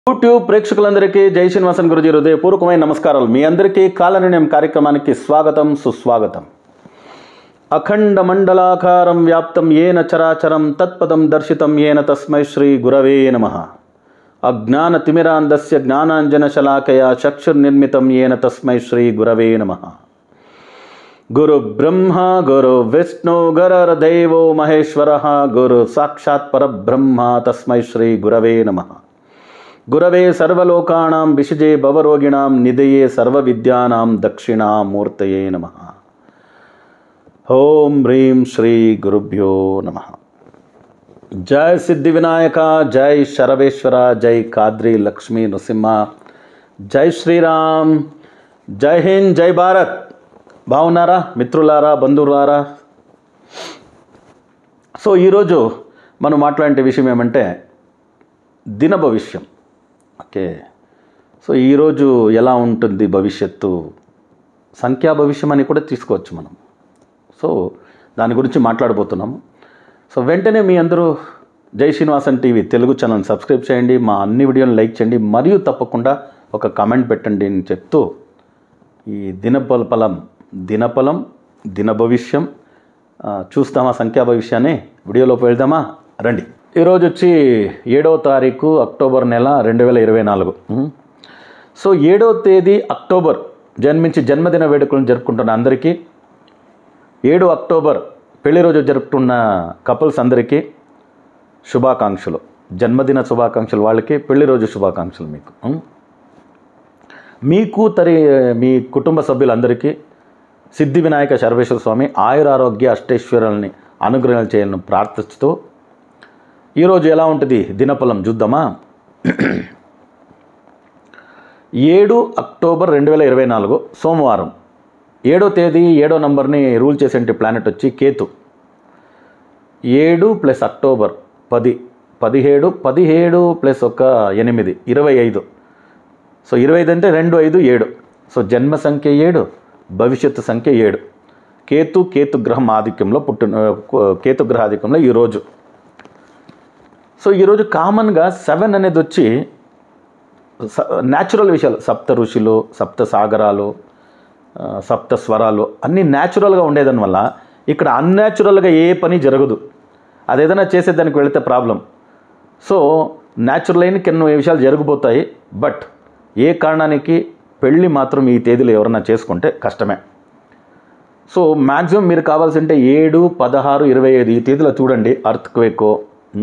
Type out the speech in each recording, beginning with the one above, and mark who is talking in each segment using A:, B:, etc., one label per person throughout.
A: YouTube ప్రేక్షకులందరికీ జై శ్రీనివాసన్ గురుజీ హృదయపూర్వకమైన నమస్కారాలు మీ అందరికీ కాలనిర్ణయం కార్యక్రమానికి స్వాగతం సుస్వాగతం అఖండ మండలాకారం వ్యాప్తం ఏన చరాచరం తత్పదం దర్శితం ఏన తస్మై శ్రీ గురవే నమ అజ్ఞాన తిమిరాంధస్య జ్ఞానాంజన శలాకయ చక్షుర్నిర్మితం ఏన తస్మై శ్రీ గురవే నమ గురు బ్రహ్మ గురు విష్ణు గురర్దేవో మహేశ్వర గురు సాక్షాత్ పరబ్రహ్మ తస్మై శ్రీ గురవే నమ గురవే సర్వలోకానాం విషజే భవరోగిణాం నిధయే సర్వవిద్యానాం దక్షిణామూర్తయే నమ ఓం హ్రీం శ్రీ గురుభ్యో నమ జై సిద్ధి వినాయక జై శరవేశ్వర జై కాద్రి లక్ష్మీ నృసింహ జై శ్రీరామ్ జై హింద్ జై భారత్ బాగున్నారా మిత్రులారా బంధువులారా సో ఈరోజు మనం మాట్లాడే విషయం ఏమంటే దిన భవిష్యం ఓకే సో ఈరోజు ఎలా ఉంటుంది భవిష్యత్తు సంఖ్యా భవిష్యం అని కూడా తీసుకోవచ్చు మనం సో దాని గురించి మాట్లాడబోతున్నాము సో వెంటనే మీ అందరూ Jai Srinivasan TV Telugu channel subscribe చేయండి మా అన్ని వీడియోలు లైక్ చేయండి మరియు తప్పకుండా ఒక కామెంట్ పెట్టండి అని చెప్తూ ఈ దినఫలం దినఫలం దిన భవిష్యం ఆ, చూస్తామా సంఖ్యా భవిష్యాన్ని వీడియోలోకి వెళ్దామా రండి ఈరోజు వచ్చి ఏడవ తారీఖు అక్టోబర్ నెల రెండు వేల ఇరవై నాలుగు ఉం. సో ఏడవ తేదీ అక్టోబర్ జన్మించి జన్మదిన వేడుకలను జరుపుకుంటున్న అందరికీ ఏడు అక్టోబర్ పెళ్లి రోజు జరుపుతున్న కపుల్స్ అందరికీ శుభాకాంక్షలు జన్మదిన శుభాకాంక్షలు వాళ్ళకి పెళ్లి రోజు శుభాకాంక్షలు మీకు ఉం? మీకు తరి మీ కుటుంబ సభ్యులందరికీ సిద్ధి వినాయక సర్వేశ్వర స్వామి ఆయురారోగ్య అష్టైశ్వర్యాలని అనుగ్రహం చేయాలని ప్రార్థిస్తూ ఈరోజు ఎలా ఉంటుంది దినఫలం చూద్దామా ఏడు అక్టోబర్ రెండు వేల ఇరవై నాలుగు సోమవారం ఏడో తేదీ ఏడో నంబర్ని రూల్ చేసే ప్లానెట్ వచ్చి కేతు ఏడు ప్లస్ అక్టోబర్ పది పదిహేడు పదిహేడు ప్లస్ ఒక ఎనిమిది ఇరవై ఐదు సో ఇరవై ఐదు అంటే రెండు ఐదు ఏడు సో జన్మ సంఖ్య ఏడు భవిష్యత్తు సంఖ్య ఏడు కేతు కేతు గ్రహం ఆధిక్యంలో పుట్టిన కేతు గ్రహ ఆధిక్యంలో ఈరోజు సో ఈరోజు కామన్గా సెవెన్ అనేది వచ్చి న్యాచురల్ విషయాలు సప్త ఋషులు సప్త సాగరాలు ఆ, సప్త స్వరాలు అన్నీ న్యాచురల్గా ఉండేదానివల్ల ఇక్కడ అన్యాచురల్గా ఏ పని జరగదు అదేదైనా చేసేదానికి వెళితే ప్రాబ్లం సో న్యాచురల్ అయిన కొన్ని విషయాలు జరిగిపోతాయి బట్ ఏ కారణానికి పెళ్ళి మాత్రం ఈ తేదీలో ఎవరైనా చేసుకుంటే కష్టమే సో మ్యాక్సిమం మీరు కావాల్సింటే ఏడు పదహారు ఇరవై ఐదు ఈ తేదీలో చూడండి earthquakes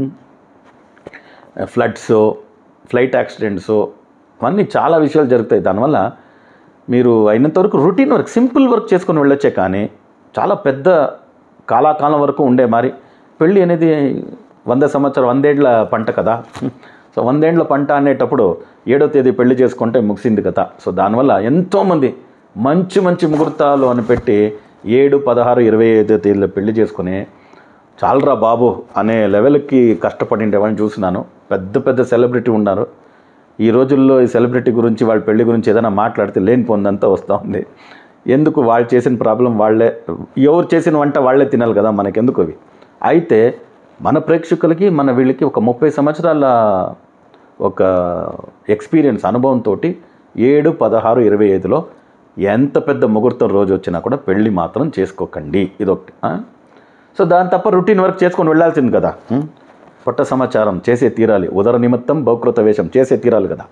A: floods flight accidents అవన్నీ చాలా విషయాలు జరుగుతాయి దానివల్ల మీరు అయినంత వరకు రొటీన్ వర్క్ సింపుల్ వర్క్ చేసుకొని వెళ్ళొచ్చే కానీ చాలా పెద్ద కాలాకాలం వరకు ఉండే మరి పెళ్ళి అనేది వంద సంవత్సరం వందేళ్ల పంట కదా సో వందేండ్ల పంట అనేటప్పుడు ఏడో తేదీ పెళ్లి చేసుకుంటే ముగిసింది కదా సో దానివల్ల ఎంతోమంది మంచి మంచి ముహూర్తాలు అని పెట్టి ఏడు పదహారు ఇరవై ఐదో తేదీలో పెళ్లి చేసుకుని చాలరా బాబు అనే లెవెల్కి కష్టపడిండే వాళ్ళని చూసినాను పెద్ద పెద్ద సెలబ్రిటీ ఉన్నారు ఈ రోజుల్లో ఈ సెలబ్రిటీ గురించి వాళ్ళ పెళ్లి గురించి ఏదైనా మాట్లాడితే లేని పొందంతా వస్తూ ఉంది ఎందుకు వాళ్ళు చేసిన ప్రాబ్లం వాళ్ళే ఎవరు చేసిన వంట వాళ్ళే తినాలి కదా మనకెందుకు అవి అయితే మన ప్రేక్షకులకి మన వీళ్ళకి ఒక ముప్పై సంవత్సరాల ఒక ఎక్స్పీరియన్స్ అనుభవంతో ఏడు పదహారు ఇరవై ఐదులో ఎంత పెద్ద ముహూర్తం రోజు వచ్చినా కూడా పెళ్ళి మాత్రం చేసుకోకండి ఇదొకటి ఆ? సో దాని తప్ప రొటీన్ వర్క్ చేసుకొని వెళ్ళాల్సింది కదా ఉం? పొట్ట సమాచారం చేసే తీరాలి ఉదర నిమిత్తం బహుకృత వేషం చేసే తీరాలి కదా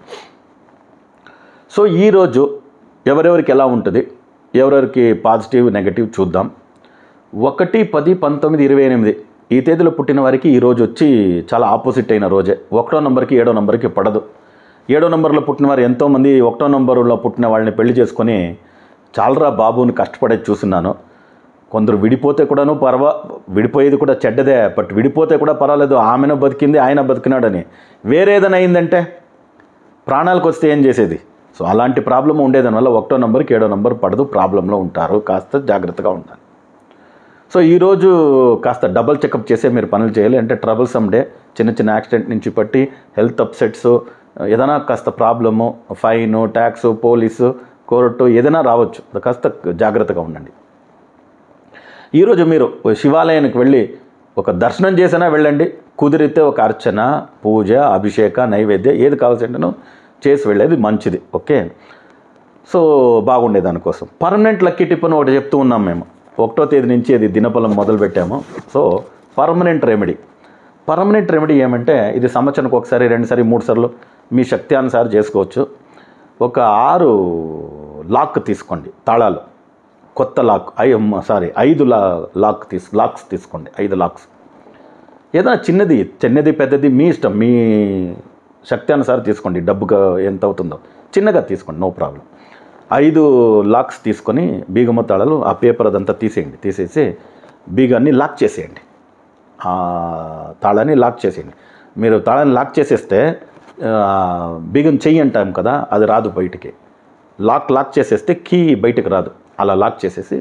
A: సో ఈరోజు ఎవరెవరికి ఎలా ఉంటుంది ఎవరెవరికి పాజిటివ్ నెగటివ్ చూద్దాం ఒకటి పది పంతొమ్మిది ఇరవై ఎనిమిది ఈ తేదీలో పుట్టిన వారికి ఈ రోజు వచ్చి చాలా ఆపోజిట్ అయిన రోజే ఒకటో నంబర్కి ఏడో నంబర్కి పడదు ఏడో నంబర్లో పుట్టిన వారు ఎంతోమంది ఒకటో నంబర్లో పుట్టిన వాళ్ళని పెళ్లి చేసుకొని చాలరా బాబుని కష్టపడేది చూస్తున్నాను కొందరు విడిపోతే కూడాను పర్వా విడిపోయేది కూడా చెడ్డదే బట్ విడిపోతే కూడా పర్వాలేదు ఆమెను బతికింది ఆయన బతికినాడని వేరేదైనా అయిందంటే ప్రాణాలకు వస్తే ఏం చేసేది సో అలాంటి ప్రాబ్లం ఉండేదానివల్ల ఒకటో నంబర్కి ఏడో నంబర్ పడదు ప్రాబ్లంలో ఉంటారు కాస్త జాగ్రత్తగా ఉండాలి సో ఈరోజు కాస్త డబల్ చెకప్ చేసే మీరు పనులు చేయాలి అంటే ట్రబుల్ సమ్ డే చిన్న చిన్న యాక్సిడెంట్ నుంచి పట్టి హెల్త్ అప్సెట్స్ ఏదైనా కాస్త problem fine tax police court ఏదైనా రావచ్చు కాస్త జాగ్రత్తగా ఉండండి ఈరోజు మీరు శివాలయానికి వెళ్ళి ఒక దర్శనం చేసినా వెళ్ళండి కుదిరితే ఒక అర్చన పూజ అభిషేక నైవేద్యం ఏది కావాల్సింటేనో చేసి వెళ్ళేది మంచిది ఓకే సో బాగుండే దానికోసం పర్మనెంట్ లక్కీ టిప్ అని ఒకటి చెప్తూ ఉన్నాం మేము ఒకటో తేదీ నుంచి అది దినఫలం మొదలు పెట్టాము so permanent remedy permanent remedy ఏమంటే ఇది సంవత్సరానికి ఒకసారి రెండుసారి మూడు సార్లు మీ శక్తి అనుసారం చేసుకోవచ్చు ఒక ఆరు లాక్ తీసుకోండి తాళాలు కొత్త లాక్ ఐ సారీ ఐదు లా లాక్ తీసు లాక్స్ తీసుకోండి ఐదు లాక్స్ ఏదైనా చిన్నది చిన్నది పెద్దది మీ ఇష్టం మీ శక్తి అనుసారం తీసుకోండి డబ్బుగా ఎంత అవుతుందో చిన్నగా తీసుకోండి నో ప్రాబ్లం ఐదు లాక్స్ తీసుకొని బీగమ్మ తాళాలు ఆ పేపర్ అదంతా తీసేయండి తీసేసి బీగాన్ని లాక్ చేసేయండి ఆ తాళాన్ని లాక్ చేసేయండి మీరు తాళాన్ని లాక్ చేసేస్తే ఆ, బీగం చెయ్యి అంటాం కదా అది రాదు బయటికి లాక్ లాక్ చేసేస్తే కీ బయటికి రాదు అలా లాక్ చేసేసి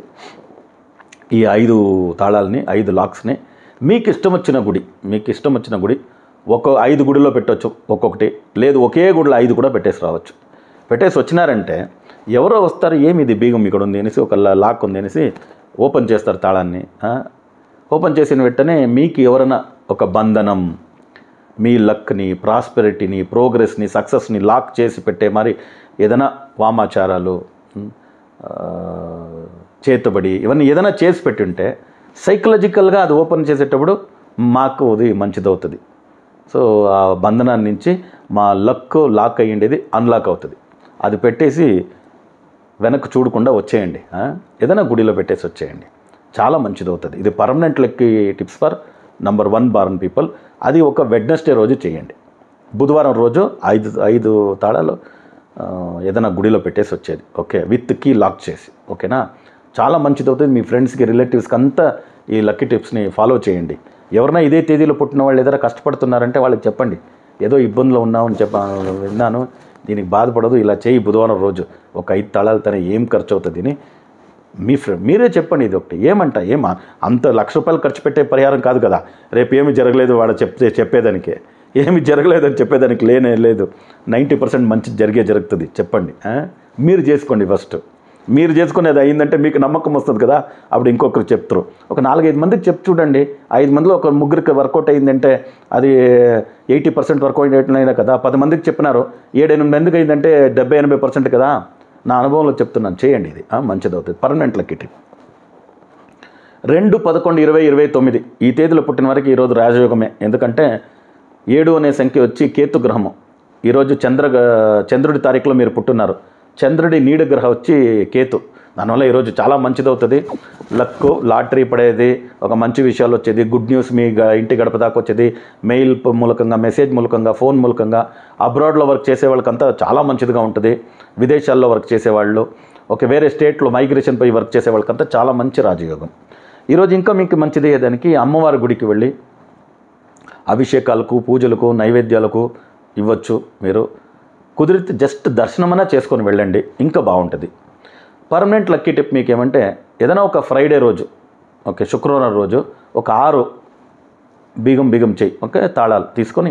A: ఈ ఐదు తాళాలని ఐదు లాక్స్ని మీకు ఇష్టం వచ్చిన గుడి మీకు ఇష్టం వచ్చిన గుడి ఒక్కో ఐదు గుడిలో పెట్టవచ్చు ఒక్కొక్కటి లేదు ఒకే గుడిలో ఐదు కూడా పెట్టేసి రావచ్చు పెట్టేసి వచ్చినారంటే ఎవరో వస్తారు ఏమి ఇది బీగం ఇక్కడ ఉంది అనేసి ఒక లా- లాక్ ఉంది అనేసి ఓపెన్ చేస్తారు తాళాన్ని ఆ? ఓపెన్ చేసిన వెంటనే మీకు ఎవరైనా ఒక బంధనం మీ లక్ని ప్రాస్పెరిటీని ప్రోగ్రెస్ని సక్సెస్ని లాక్ చేసి పెట్టే మరి ఏదైనా వామాచారాలు ఉమ్, ఆ, చేతుబడి ఇవన్నీ ఏదైనా చేసి పెట్టుంటే సైకలాజికల్గా అది ఓపెన్ చేసేటప్పుడు మాకు అది మంచిదవుతుంది సో ఆ బంధనాన్ని నుంచి మా లక్ లాక్ అయ్యిండేది అన్లాక్ అవుతుంది అది పెట్టేసి వెనక్కి చూడకుండా వచ్చేయండి ఆ? ఏదైనా గుడిలో పెట్టేసి వచ్చేయండి చాలా మంచిది అవుతుంది ఇది permanent lucky tips for number one born people అది ఒక వెడ్నెస్డే రోజు చేయండి బుధవారం రోజు ఐదు ఐదు తాళాలు ఆ, ఏదైనా గుడిలో పెట్టేసి వచ్చేది ఓకే విత్ కీ లాక్ చేసి ఓకేనా చాలా మంచిది అవుతుంది మీ ఫ్రెండ్స్కి రిలేటివ్స్కి అంతా ఈ లక్కీ టిప్స్ని ఫాలో చేయండి ఎవరైనా ఇదే తేదీలో పుట్టిన వాళ్ళు ఏదైనా కష్టపడుతున్నారంటే వాళ్ళకి చెప్పండి ఏదో ఇబ్బందులో ఉన్నామని చెప్ప విన్నాను దీనికి బాధపడదు ఇలా చేయి బుధవారం రోజు ఒక ఐదు తాళాలు తన ఏం ఖర్చు అవుతుంది అని మీ ఫ్రెండ్ మీరే చెప్పండి ఇది ఒకటి ఏమంట ఏమా అంత లక్ష రూపాయలు ఖర్చు పెట్టే పరిహారం కాదు కదా రేపు ఏమి జరగలేదు వాడు చెప్తే చెప్పేదానికి ఏమి జరగలేదని చెప్పేదానికి లేనే లేదు నైంటీ పర్సెంట్ మంచి జరిగే జరుగుతుంది చెప్పండి ఆ? మీరు చేసుకోండి ఫస్ట్ మీరు చేసుకునేది అయిందంటే మీకు నమ్మకం వస్తుంది కదా అప్పుడు ఇంకొకరు చెప్తారు ఒక నాలుగైదు మందికి చెప్పి చూడండి ఐదు మందిలో ఒక ముగ్గురికి వర్కౌట్ అయిందంటే అది ఎయిటీ పర్సెంట్ వర్కౌట్ అయినా కదా పది మందికి చెప్పినారు ఏడెనిమిది మందికి అయిందంటే డెబ్బై ఎనభై పర్సెంట్ కదా నా అనుభవంలో చెప్తున్నాను చేయండి ఇది ఆ, మంచిది అవుతుంది పర్మనెంట్ లక్కీ టిప్ రెండు పదకొండు ఇరవై ఇరవై తొమ్మిది ఈ తేదీలో పుట్టిన వరకు ఈరోజు రాజయోగమే ఎందుకంటే ఏడు అనే సంఖ్య వచ్చి కేతు గ్రహము ఈరోజు చంద్ర చంద్రుడి తారీఖులో మీరు పుట్టున్నారు చంద్రుడి నీడ గ్రహం వచ్చి కేతు దానివల్ల ఈరోజు చాలా మంచిదవుతుంది లక్ లాటరీ పడేది ఒక మంచి విషయాలు వచ్చేది గుడ్ న్యూస్ మీ గ- ఇంటి గడప దాకా వచ్చేది మెయిల్ ప- మూలకంగా మెసేజ్ మూలకంగా ఫోన్ మూలకంగా అబ్రాడ్లో వర్క్ చేసే వాళ్ళకంతా చాలా మంచిదిగా ఉంటుంది విదేశాల్లో వర్క్ చేసేవాళ్ళు ఒక వేరే స్టేట్లో మైగ్రేషన్ పై వర్క్ చేసే వాళ్ళకంతా చాలా మంచి రాజయోగం ఈరోజు ఇంకా మీకు మంచిది దానికి అమ్మవారి గుడికి వెళ్ళి అభిషేకాలకు పూజలకు నైవేద్యాలకు ఇవ్వచ్చు మీరు కుదిరితే జస్ట్ దర్శనమైనా చేసుకొని వెళ్ళండి ఇంకా బాగుంటుంది పర్మనెంట్ లక్కీ టిప్ మీకు ఏమంటే ఏదైనా ఒక ఫ్రైడే రోజు ఓకే శుక్రవారం రోజు ఒక ఆరు బీగం బీగం చెయ్యి ఓకే తాళాలు తీసుకొని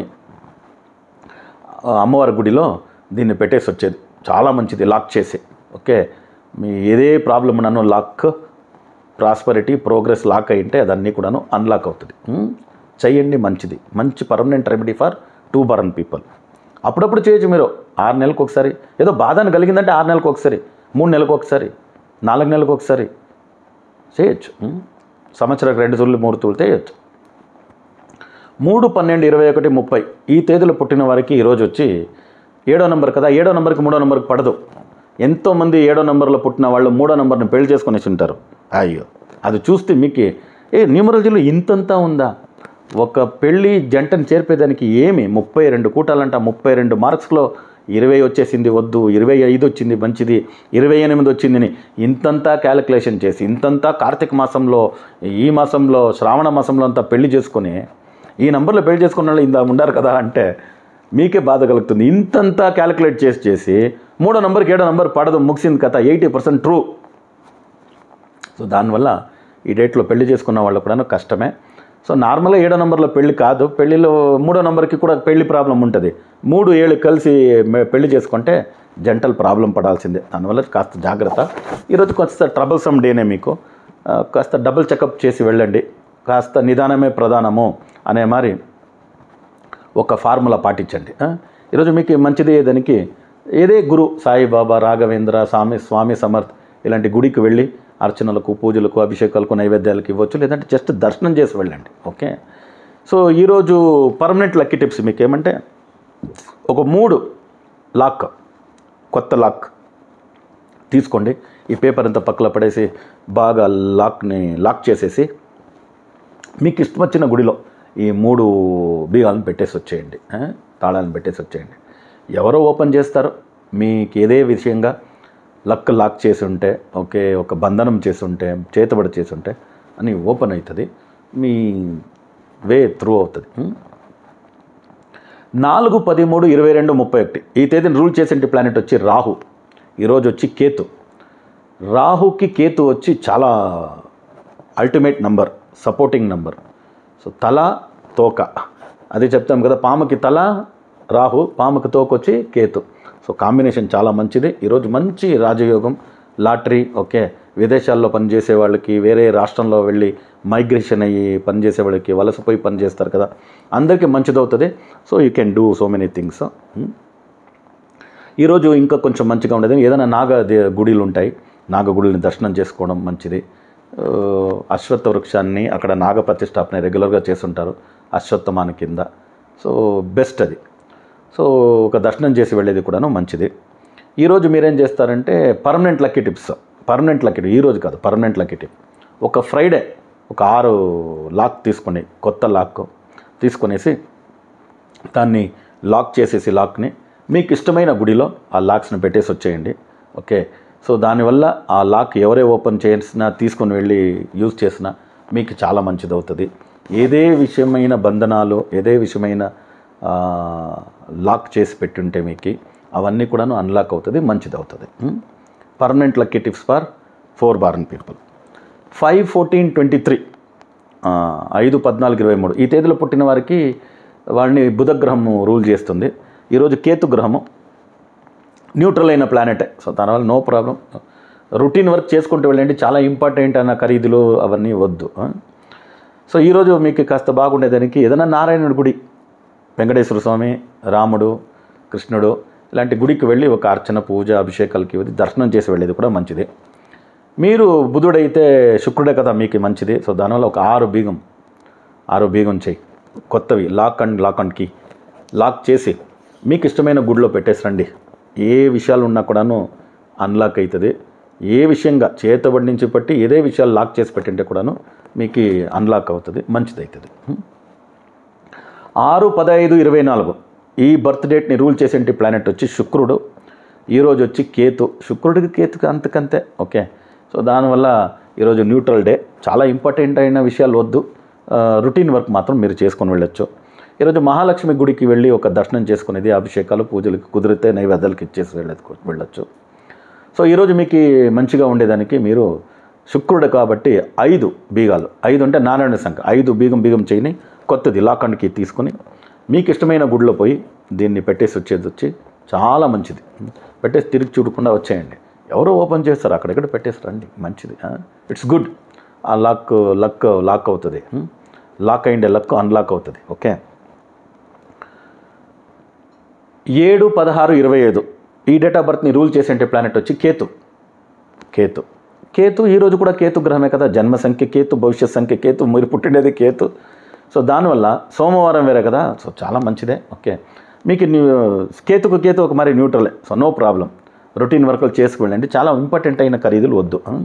A: ఆ అమ్మవారి గుడిలో దీన్ని పెట్టేసి వచ్చేది చాలా మంచిది లాక్ చేసి ఓకే మీ ఏదే ప్రాబ్లం ఉన్నానో లాక్ ప్రాస్పరిటీ ప్రోగ్రెస్ లాక్ అయింటే అదన్నీ కూడాను అన్లాక్ అవుతుంది ఉమ్, చెయ్యండి మంచిది మంచి permanent remedy for two born people అప్పుడప్పుడు చేయొచ్చు మీరు ఆరు నెలలకు ఒకసారి ఏదో బాధను కలిగిందంటే ఆరు నెలలకు ఒకసారి మూడు నెలలకు ఒకసారి నాలుగు నెలలకు ఒకసారి చేయొచ్చు ఉమ్, సంవత్సరానికి రెండు తుళ్ళు మూడు తుళ్ళు చేయొచ్చు మూడు పన్నెండు ఇరవై ఒకటి ముప్పై ఈ తేదీలో పుట్టిన వారికి ఈరోజు వచ్చి ఏడో నెంబర్ కదా ఏడో నెంబర్కి మూడో నెంబర్కి పడదు ఎంతోమంది ఏడో నెంబర్లో పుట్టిన వాళ్ళు మూడో నెంబర్ని పెళ్లి చేసుకునేసి ఉంటారు అయ్యో అది చూస్తే మీకు ఏ న్యూమరాలజీలో ఇంతంతా ఉందా ఒక పెళ్లి జంటను చేర్పేదానికి ఏమి ముప్పై రెండు కూటాలంట ముప్పై రెండు మార్క్స్లో ఇరవై వచ్చేసింది వద్దు ఇరవై ఐదు వచ్చింది మంచిది ఇరవై ఎనిమిది వచ్చిందని ఇంతంతా క్యాలిక్యులేషన్ చేసి ఇంతంతా కార్తీక మాసంలో ఈ మాసంలో శ్రావణ మాసంలో అంతా పెళ్లి చేసుకొని ఈ నంబర్లో పెళ్లి చేసుకున్న వాళ్ళు ఇందా ఉండారు కదా అంటే మీకే బాధ కలుగుతుంది ఇంతంతా క్యాలిక్యులేట్ చేసి చేసి మూడో నంబర్కి ఏడో నంబర్ పడదు ముగిసింది కథ ఎయిటీ పర్సెంట్ ట్రూ సో దానివల్ల ఈ డేట్లో పెళ్లి చేసుకున్న వాళ్ళు కూడా కష్టమే సో నార్మల్గా ఏడో నెంబర్లో పెళ్లి కాదు పెళ్లిలో మూడో నెంబర్కి కూడా పెళ్లి ప్రాబ్లం ఉంటుంది మూడు ఏళ్ళు కలిసి మె- పెళ్లి చేసుకుంటే జంటలు ప్రాబ్లం పడాల్సిందే దానివల్ల కాస్త జాగ్రత్త ఈరోజు కొంత ట్రబుల్సమ్ డేనే మీకు ఆ, కాస్త డబుల్ చెకప్ చేసి వెళ్ళండి కాస్త నిదానమే ప్రధానము అనే మరి ఒక ఫార్ములా పాటించండి ఆ? ఈరోజు మీకు మంచిది ఏదానికి ఏదే గురు సాయిబాబా రాఘవేంద్ర స్వామి స్వామి సమర్థ్ ఇలాంటి గుడికి వెళ్ళి అర్చనలకు పూజలకు అభిషేకాలకు నైవేద్యాలకు ఇవ్వచ్చు లేదంటే జస్ట్ దర్శనం చేసి వెళ్ళండి ఓకే సో ఈరోజు పర్మనెంట్ లక్కీ టిప్స్ మీకు ఏమంటే ఒక మూడు లాక్ కొత్త లాక్ తీసుకోండి ఈ పేపర్ అంతా పక్కన పడేసి బాగా లాక్ని లాక్ చేసేసి మీకు ఇష్టం వచ్చిన గుడిలో ఈ మూడు బీగాలను పెట్టేసి వచ్చేయండి ఆ? తాళాలను పెట్టేసి వచ్చేయండి ఎవరో ఓపెన్ చేస్తారో మీకు ఏదే విషయంగా లక్ లాక్ చేసి ఉంటే ఓకే ఒక బంధనం చేసి ఉంటే చేతబడి చేసి ఉంటే అని ఓపెన్ అవుతుంది మీ వే త్రూ అవుతుంది ఉం? నాలుగు పదిమూడు ఇరవై రెండు ముప్పై ఒకటి ఈ తేదీని రూల్ చేసే ప్లానెట్ వచ్చి రాహు ఈరోజు వచ్చి కేతు రాహుకి కేతు వచ్చి చాలా ultimate number supporting number so తల తోక అది చెప్తాం కదా పాముకి తల రాహు పాముకి తోక వచ్చి కేతు సో కాంబినేషన్ చాలా మంచిది ఈరోజు మంచి రాజయోగం లాటరీ ఓకే విదేశాల్లో పనిచేసే వాళ్ళకి వేరే రాష్ట్రంలో వెళ్ళి మైగ్రేషన్ అయ్యి పనిచేసే వాళ్ళకి వలసపోయి పని చేస్తారు కదా అందరికీ మంచిదవుతుంది so you can do so many things ఈరోజు ఇంకా కొంచెం మంచిగా ఉండేది ఏదైనా నాగ దే- గుడిలు ఉంటాయి నాగ గుడిని దర్శనం చేసుకోవడం మంచిది ఆ, అశ్వత్థ వృక్షాన్ని అక్కడ నాగ ప్రతిష్టాపన రెగ్యులర్గా చేస్తుంటారు అశ్వత్థమాన కింద సో బెస్ట్ అది సో ఒక దర్శనం చేసి వెళ్ళేది కూడాను మంచిది ఈరోజు మీరేం చేస్తారంటే permanent lucky tips permanent lucky tip ఈరోజు కాదు పర్మనెంట్ లక్కీ టిప్ ఒక ఫ్రైడే ఒక ఆరు లాక్ తీసుకొని కొత్త లాక్ తీసుకొనేసి దాన్ని లాక్ చేసేసి లాక్ని మీకు ఇష్టమైన గుడిలో ఆ లాక్స్ని పెట్టేసి వచ్చేయండి ఓకే సో దానివల్ల ఆ లాక్ ఎవరే ఓపెన్ చేసినా తీసుకొని వెళ్ళి యూజ్ చేసినా మీకు చాలా మంచిది అవుతుంది ఏదే విషయమైన బంధనాలు ఏదే విషయమైన ఆ, లాక్ చేసి పెట్టుంటే మీకు అవన్నీ కూడాను అన్లాక్ అవుతుంది మంచిది అవుతుంది permanent lucky tips for four born people five fourteen twenty three ఐదు పద్నాలుగు ఇరవై మూడు ఈ తేదీలో పుట్టిన వారికి వాళ్ళని బుధగ్రహము రూల్ చేస్తుంది ఈరోజు కేతు గ్రహము న్యూట్రల్ అయిన ప్లానెటే సో దానివల్ల నో ప్రాబ్లం రొటీన్ వర్క్ చేసుకుంటూ వెళ్ళండి చాలా ఇంపార్టెంట్ అన్న ఖరీదులు అవన్నీ వద్దు ఆ? సో ఈరోజు మీకు కాస్త బాగుండేదానికి ఏదైనా నారాయణుడి గుడి వెంకటేశ్వర స్వామి రాముడు కృష్ణుడు ఇలాంటి గుడికి వెళ్ళి ఒక అర్చన పూజ అభిషేకాలకి వెళ్ళి దర్శనం చేసి వెళ్ళేది కూడా మంచిది మీరు బుధుడైతే శుక్రుడే కదా మీకు మంచిది సో దానివల్ల ఒక ఆరు బీగం ఆరు బీగం చేయి కొత్తవి lock and lock and key lock చేసి మీకు ఇష్టమైన గుడిలో పెట్టేసి రండి ఏ విషయాలు ఉన్నా కూడాను అన్లాక్ అవుతుంది ఏ విషయంగా చేతబడి నుంచి పట్టి ఏదే విషయాలు లాక్ చేసి పెట్టింటే కూడాను మీకు అన్లాక్ అవుతుంది మంచిది అవుతుంది ఆరు పదహైదు ఇరవై నాలుగు ఈ బర్త్ డేట్ని రూల్ చేసేటి ప్లానెట్ వచ్చి శుక్రుడు ఈరోజు వచ్చి కేతు శుక్రుడికి కేతుకి అంతకంతే ఓకే సో దానివల్ల ఈరోజు న్యూట్రల్ డే చాలా ఇంపార్టెంట్ అయిన విషయాలు వద్దు రొటీన్ వర్క్ మాత్రం మీరు చేసుకొని వెళ్ళొచ్చు ఈరోజు మహాలక్ష్మి గుడికి వెళ్ళి ఒక దర్శనం చేసుకునేది అభిషేకాలు పూజలకు కుదిరితే నైవేద్యాలకు ఇచ్చేసి వెళ్ళదు వెళ్ళొచ్చు సో ఈరోజు మీకు మంచిగా ఉండేదానికి మీరు శుక్రుడు కాబట్టి ఐదు బీగాలు ఐదు అంటే నారాయణ సంఖ్య ఐదు బీగం బీగం చేయని కొత్తది లాకండ్కి తీసుకొని మీకు ఇష్టమైన గుడిలో పోయి దీన్ని పెట్టేసి వచ్చేది వచ్చి చాలా మంచిది పెట్టేసి తిరిగి చూడకుండా వచ్చేయండి ఎవరో ఓపెన్ చేస్తారు అక్కడెక్కడ పెట్టేసి రండి మంచిది ఇట్స్ గుడ్ ఆ లాక్ లక్ లాక్ అవుతుంది లాక్ అయిండే లక్ అన్లాక్ అవుతుంది ఓకే ఏడు పదహారు ఇరవై ఐదు ఈ డేట్ ఆఫ్ బర్త్ని రూల్ చేసే ప్లానెట్ వచ్చి కేతు కేతు కేతు ఈరోజు కూడా కేతు గ్రహమే కదా జన్మ సంఖ్య కేతు భవిష్యత్ సంఖ్య కేతు మీరు పుట్టినది కేతు సో దానివల్ల సోమవారం వేరే కదా సో చాలా మంచిదే ఓకే మీకు న్యూ కేతుకు కేతు ఒక మరి న్యూట్రలే సో నో ప్రాబ్లం రొటీన్ వర్కులు చేసుకువెళ్ళండి చాలా ఇంపార్టెంట్ అయిన ఖరీదులు వద్దు ఆ?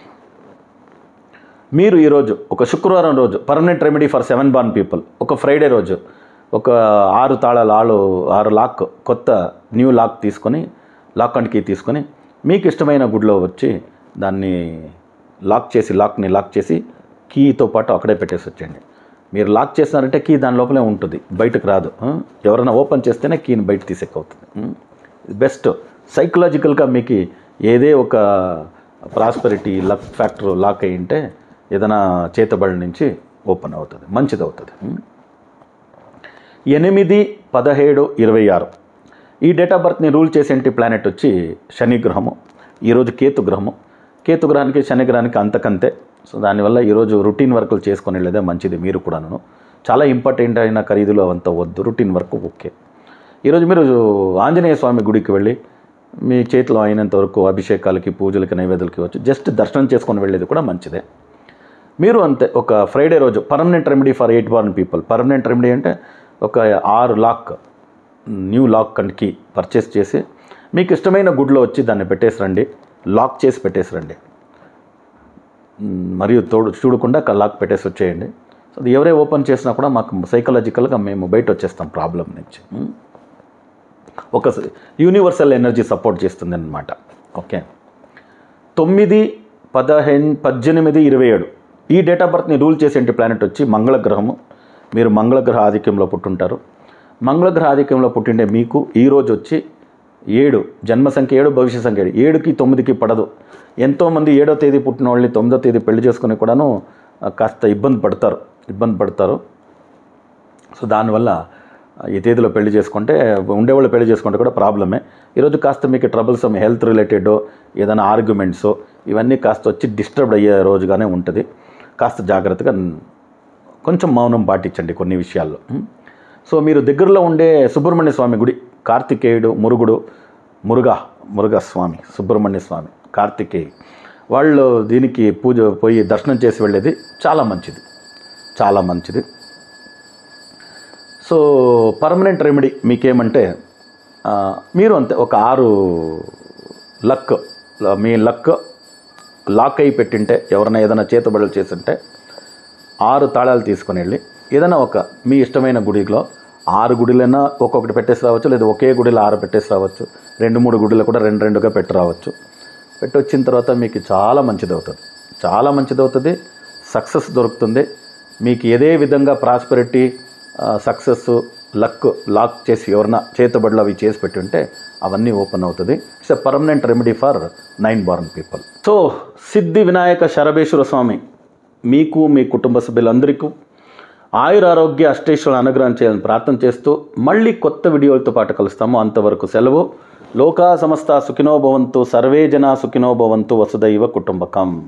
A: మీరు ఈరోజు ఒక శుక్రవారం రోజు permanent remedy for seven born people ఒక ఫ్రైడే రోజు ఒక ఆరు తాళాలు ఆరు ఆరు లాక్ కొత్త న్యూ లాక్ తీసుకొని లాక్ అండ్ కీ తీసుకొని మీకు ఇష్టమైన గుడిలో వచ్చి దాన్ని లాక్ చేసి లాక్ని లాక్ చేసి కీతో పాటు అక్కడే పెట్టేసి వచ్చేయండి మీరు లాక్ చేసినారంటే కీ దాని లోపలే ఉంటుంది బయటకు రాదు ఆ? ఎవరైనా ఓపెన్ చేస్తేనే కీని బయట తీసేకవుతుంది బెస్ట్ సైకలాజికల్గా మీకు ఏదే ఒక ప్రాస్పరిటీ లక్ ఫ్యాక్టర్ లాక్ అయి ఉంటే ఏదైనా చేతబడి నుంచి ఓపెన్ అవుతుంది మంచిది అవుతుంది ఉం? ఎనిమిది పదిహేడు ఇరవై ఆరు ఈ డేట్ ఆఫ్ బర్త్ని రూల్ చేసేంటి ప్లానెట్ వచ్చి శని గ్రహము ఈరోజు కేతు గ్రహము కేతు గ్రహానికి శని గ్రహానికి అంతకంతే సో దానివల్ల ఈరోజు రొటీన్ వర్కులు చేసుకొని వెళ్ళేదే మంచిది మీరు కూడాను చాలా ఇంపార్టెంట్ అయిన ఖరీదులు అవంతా వద్దు రొటీన్ వర్క్ ఓకే ఈరోజు మీరు ఆంజనేయ స్వామి గుడికి వెళ్ళి మీ చేతిలో అయినంత వరకు అభిషేకాలకి పూజలకి నైవేద్యాలకి వచ్చి జస్ట్ దర్శనం చేసుకొని వెళ్ళేది కూడా మంచిదే మీరు అంతే ఒక ఫ్రైడే రోజు permanent remedy for eight born people permanent remedy అంటే ఒక ఆరు lock new lock and key purchase చేసి మీకు ఇష్టమైన గుడిలో వచ్చి దాన్ని పెట్టేసి రండి లాక్ చేసి పెట్టేసి రండి మ్, మరియు తోడు చూడకుండా ఒక లాక్ పెట్టేసి వచ్చేయండి సో అది ఎవరే ఓపెన్ చేసినా కూడా మాకు సైకలాజికల్గా మేము బయట వచ్చేస్తాం ప్రాబ్లం నుంచి మ్. ఒక యూనివర్సల్ ఎనర్జీ సపోర్ట్ చేస్తుంది అనమాట ఓకే తొమ్మిది పదహైదు పద్దెనిమిది ఇరవై ఏడు ఈ డేట్ ఆఫ్ బర్త్ని రూల్ చేసే ప్లానెట్ వచ్చి మంగళ గ్రహము మీరు మంగళ గ్రహ ఆధిక్యంలో పుట్టుంటారు మంగళ గ్రహ ఆధిక్యంలో పుట్టిండే మీకు ఈ రోజు వచ్చి ఏడు జన్మ సంఖ్య ఏడు భవిష్య సంఖ్య ఏడు ఏడుకి తొమ్మిదికి పడదు ఎంతోమంది ఏడో తేదీ పుట్టిన వాళ్ళని తొమ్మిదో తేదీ పెళ్లి చేసుకుని కూడాను ఆ, కాస్త ఇబ్బంది పడతారు ఇబ్బంది పడతారు సో దానివల్ల ఈ తేదీలో పెళ్లి చేసుకుంటే ఉండేవాళ్ళు పెళ్లి చేసుకుంటే కూడా ప్రాబ్లమే ఈరోజు కాస్త మీకు ట్రబుల్సమ్ హెల్త్ రిలేటెడ్ ఏదైనా ఆర్గ్యుమెంట్స్ ఇవన్నీ కాస్త వచ్చి డిస్టర్బ్ అయ్యే రోజుగానే ఉంటుంది కాస్త జాగ్రత్తగా కొంచెం మౌనం పాటించండి కొన్ని విషయాల్లో ఉం? సో మీరు దగ్గరలో ఉండే సుబ్రహ్మణ్య స్వామి గుడి కార్తికేయుడు మురుగుడు మురుగా మురుగా స్వామి సుబ్రహ్మణ్య స్వామి కార్తికేయ వాళ్ళు దీనికి పూజ పోయి దర్శనం చేసి వెళ్ళేది చాలా మంచిది చాలా మంచిది సో పర్మనెంట్ రెమెడీ మీకేమంటే ఆ, మీరు అంతే ఒక ఆరు లక్ మీ లక్ లాక్ అయి పెట్టింటే ఎవరైనా ఏదైనా చేతుబడులు చేస్తుంటే ఆరు తాళాలు తీసుకొని వెళ్ళి ఏదైనా ఒక మీ ఇష్టమైన గుడిలో ఆరు గుడిలైనా ఒక్కొక్కటి పెట్టేసి రావచ్చు లేదా ఒకే గుడిలో ఆరు పెట్టేసి రావచ్చు రెండు మూడు గుడిలో కూడా రెండు రెండుగా పెట్టి రావచ్చు పెట్టి వచ్చిన తర్వాత మీకు చాలా మంచిది అవుతుంది చాలా మంచిది అవుతుంది సక్సెస్ దొరుకుతుంది మీకు ఏదే విధంగా ప్రాస్పెరిటీ సక్సెస్ లక్ లాక్ చేసి ఎవరన్నా చేతబడులు అవి చేసి పెట్టి ఉంటే అవన్నీ ఓపెన్ అవుతుంది it's a permanent remedy for nine born people so Siddhi Vinayaka Sharabheshwara స్వామి మీకు మీ కుటుంబ సభ్యులందరికీ ఆయురారోగ్య అష్టేశ్వరుల అనుగ్రహం చేయాలని ప్రార్థన చేస్తూ మళ్ళీ కొత్త వీడియోలతో పాటు కలుస్తాము అంతవరకు సెలవు లోకా సమస్త సుఖినో భవంతు సర్వే జనా సుఖినో భవంతు వసుదైవ కుటుంబకం